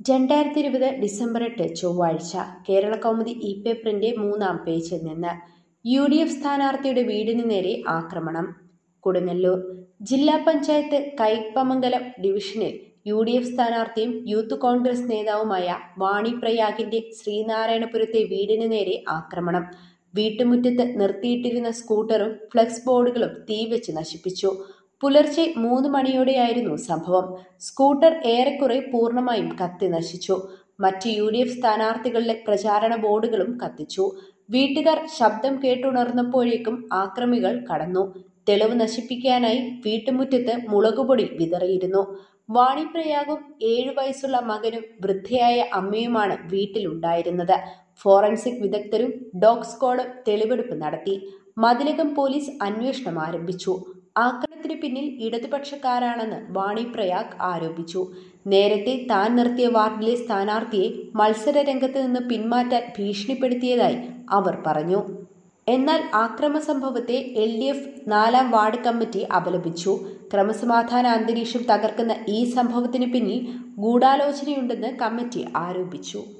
രണ്ടായിരത്തി ഇരുപത് ഡിസംബർ എട്ട് ചൊവ്വാഴ്ച കേരള കൗമുദി ഇ പേപ്പറിന്റെ മൂന്നാം പേജിൽ നിന്ന് യു ഡി എഫ് സ്ഥാനാർത്ഥിയുടെ വീടിന് നേരെ ആക്രമണം കൊടുങ്ങല്ലൂർ ജില്ലാ പഞ്ചായത്ത് കയ്പമംഗലം ഡിവിഷനിൽ യു ഡി എഫ് സ്ഥാനാർത്ഥിയും യൂത്ത് കോൺഗ്രസ് നേതാവുമായ വാണി പ്രയാഗിന്റെ ശ്രീനാരായണപുരത്തെ വീടിന് നേരെ ആക്രമണം വീട്ടുമുറ്റത്ത് നിർത്തിയിട്ടിരുന്ന സ്കൂട്ടറും ഫ്ലക്സ് ബോർഡുകളും തീവെച്ച് നശിപ്പിച്ചു പുലർച്ചെ മൂന്ന് മണിയോടെയായിരുന്നു സംഭവം സ്കൂട്ടർ ഏറെക്കുറെ പൂർണ്ണമായും കത്തി നശിച്ചു മറ്റ് യു ഡി എഫ് സ്ഥാനാർത്ഥികളുടെ പ്രചാരണ ബോർഡുകളും കത്തിച്ചു വീട്ടുകാർ ശബ്ദം കേട്ടുണർന്നപ്പോഴേക്കും ആക്രമികൾ കടന്നു തെളിവ് നശിപ്പിക്കാനായി വീട്ടുമുറ്റത്ത് മുളകുപൊടി വിതറിയിരുന്നു വാണിപ്രയാഗും ഏഴു വയസ്സുള്ള മകനും വൃദ്ധയായ അമ്മയുമാണ് വീട്ടിലുണ്ടായിരുന്നത് ഫോറൻസിക് വിദഗ്ധരും ഡോഗ് സ്ക്വാഡും തെളിവെടുപ്പ് നടത്തി മതിലകം പോലീസ് അന്വേഷണം ആരംഭിച്ചു ആക്രമണത്തിന് പിന്നിൽ ഇടതുപക്ഷക്കാരാണെന്ന് വാണി പ്രയാഗ് ആരോപിച്ചു നേരത്തെ താൻ നിർത്തിയ വാർഡിലെ സ്ഥാനാർത്ഥിയെ മത്സര രംഗത്ത് നിന്ന് പിന്മാറ്റാൻ ഭീഷണിപ്പെടുത്തിയതായി അവർ പറഞ്ഞു എന്നാൽ ആക്രമ സംഭവത്തെ എൽ ഡി എഫ് നാലാം വാർഡ് കമ്മിറ്റി അപലപിച്ചു ക്രമസമാധാന അന്തരീക്ഷം തകർക്കുന്ന ഈ സംഭവത്തിന് പിന്നിൽ ഗൂഢാലോചനയുണ്ടെന്ന് കമ്മിറ്റി ആരോപിച്ചു